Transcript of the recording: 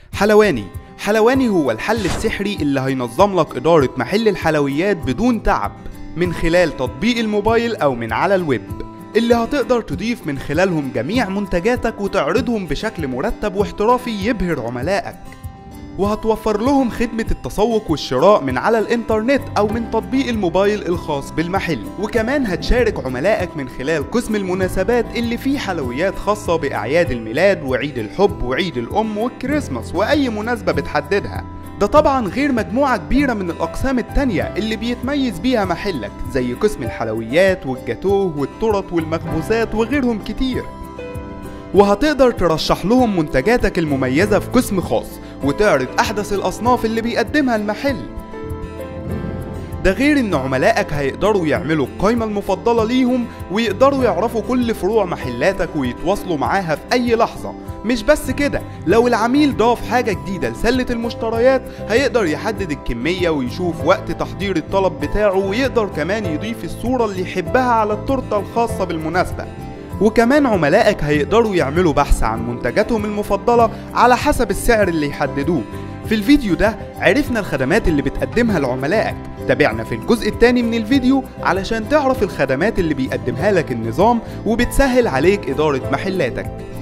حلواني حلواني هو الحل السحري اللي هينظم لك إدارة محل الحلويات بدون تعب من خلال تطبيق الموبايل أو من على الويب اللي هتقدر تضيف من خلالهم جميع منتجاتك وتعرضهم بشكل مرتب واحترافي يبهر عملائك وهتوفر لهم خدمة التسوق والشراء من على الانترنت او من تطبيق الموبايل الخاص بالمحل وكمان هتشارك عملائك من خلال قسم المناسبات اللي فيه حلويات خاصة بأعياد الميلاد وعيد الحب وعيد الأم والكريسماس وأي مناسبة بتحددها ده طبعا غير مجموعة كبيرة من الأقسام التانية اللي بيتميز بيها محلك زي قسم الحلويات والجاتوه والتورت والمخبوزات وغيرهم كتير وهتقدر ترشح لهم منتجاتك المميزة في قسم خاص وتعرض أحدث الأصناف اللي بيقدمها المحل ده غير ان عملائك هيقدروا يعملوا القائمة المفضلة ليهم ويقدروا يعرفوا كل فروع محلاتك ويتواصلوا معاها في اي لحظة مش بس كده لو العميل ضاف حاجة جديدة لسلة المشتريات هيقدر يحدد الكمية ويشوف وقت تحضير الطلب بتاعه ويقدر كمان يضيف الصورة اللي يحبها على التورتة الخاصة بالمناسبة وكمان عملائك هيقدروا يعملوا بحث عن منتجاتهم المفضلة على حسب السعر اللي يحددوه في الفيديو ده عرفنا الخدمات اللي بتقدمها لعملائك تابعنا في الجزء الثاني من الفيديو علشان تعرف الخدمات اللي بيقدمها لك النظام وبتسهل عليك إدارة محلاتك